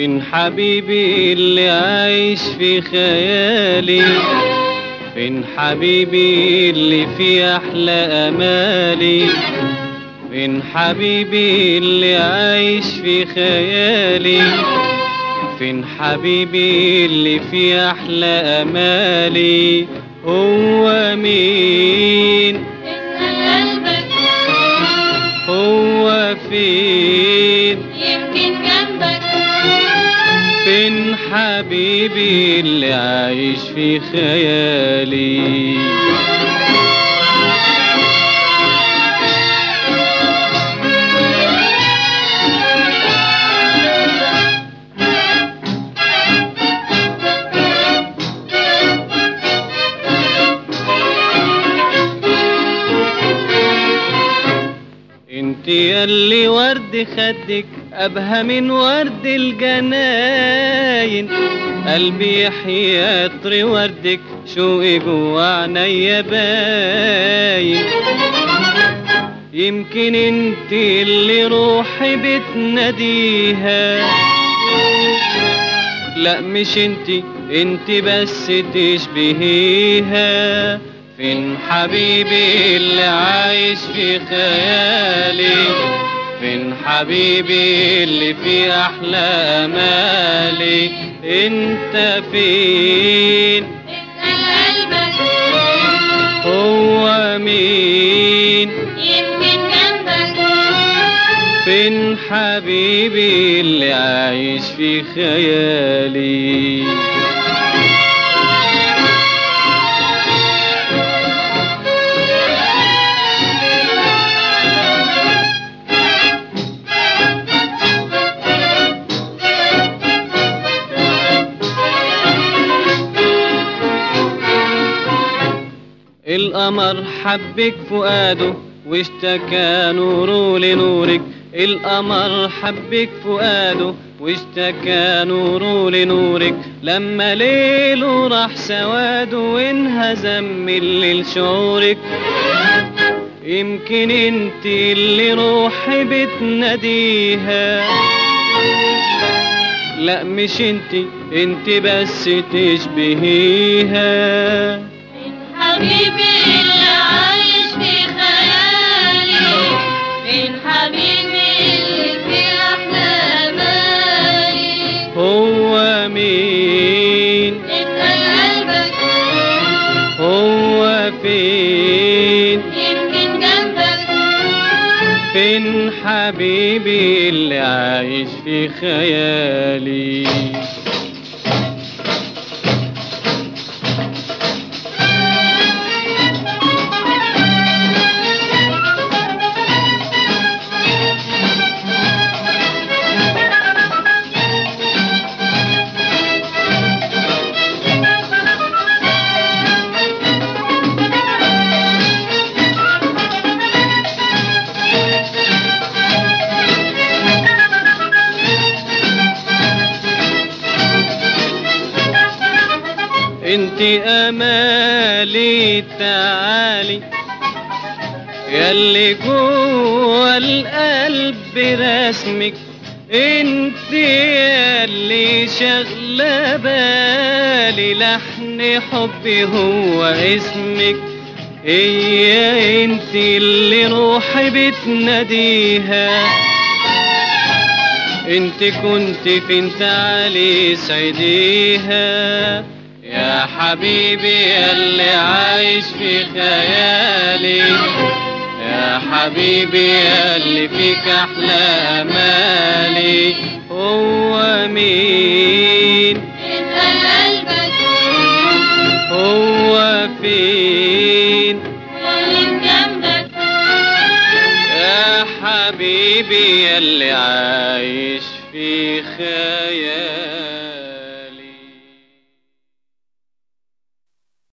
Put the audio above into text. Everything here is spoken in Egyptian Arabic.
فين حبيبي اللي عايش في خيالي فين حبيبي اللي في احلى امالي فين حبيبي اللي عايش في خيالي فين حبيبي اللي في احلى امالي هو مين اسأل قلبك هو فين يمكن جنبك فين حبيبي اللي عايش في خيالي انت ياللي ورد خدك ابهى من ورد الجناين قلبي يحيي عطر وردك شوقي جوا عينيا باين يمكن انت اللي روحي بتناديها لا مش انت انت بس تشبهيها فين حبيبي اللي عايش في خيالي فين حبيبي اللي في احلى امالي انت فين اسأل قلبك هو مين يمكن جنبك فين حبيبي اللي عايش في خيالي القمر حبك فؤاده واشتكى نوره لنورك القمر حبك فؤاده واشتكى نوره لنورك لما ليله راح سواده وانهزم من الليل شعورك يمكن انت اللي روحي بتناديها لا مش انت انت بس تشبهيها فين حبيبي اللي عايش في خيالي فين حبيبي اللي في أحلى أمالي هو مين اسأل قلبك هو فين يمكن جنبك فين حبيبي اللي عايش في خيالي انت امالي تعالي ياللي جوه القلب رسمك انت ياللي شغله بالي لحن حبي هو اسمك هي انت اللي روحي بتناديها انت كنت فين تعالي سعديها يا حبيبي اللي عايش في خيالي يا حبيبي اللي فيك احلى امالي هو مين اسأل قلبك هو فين ومن جنبك يا حبيبي اللي عايش في خيالي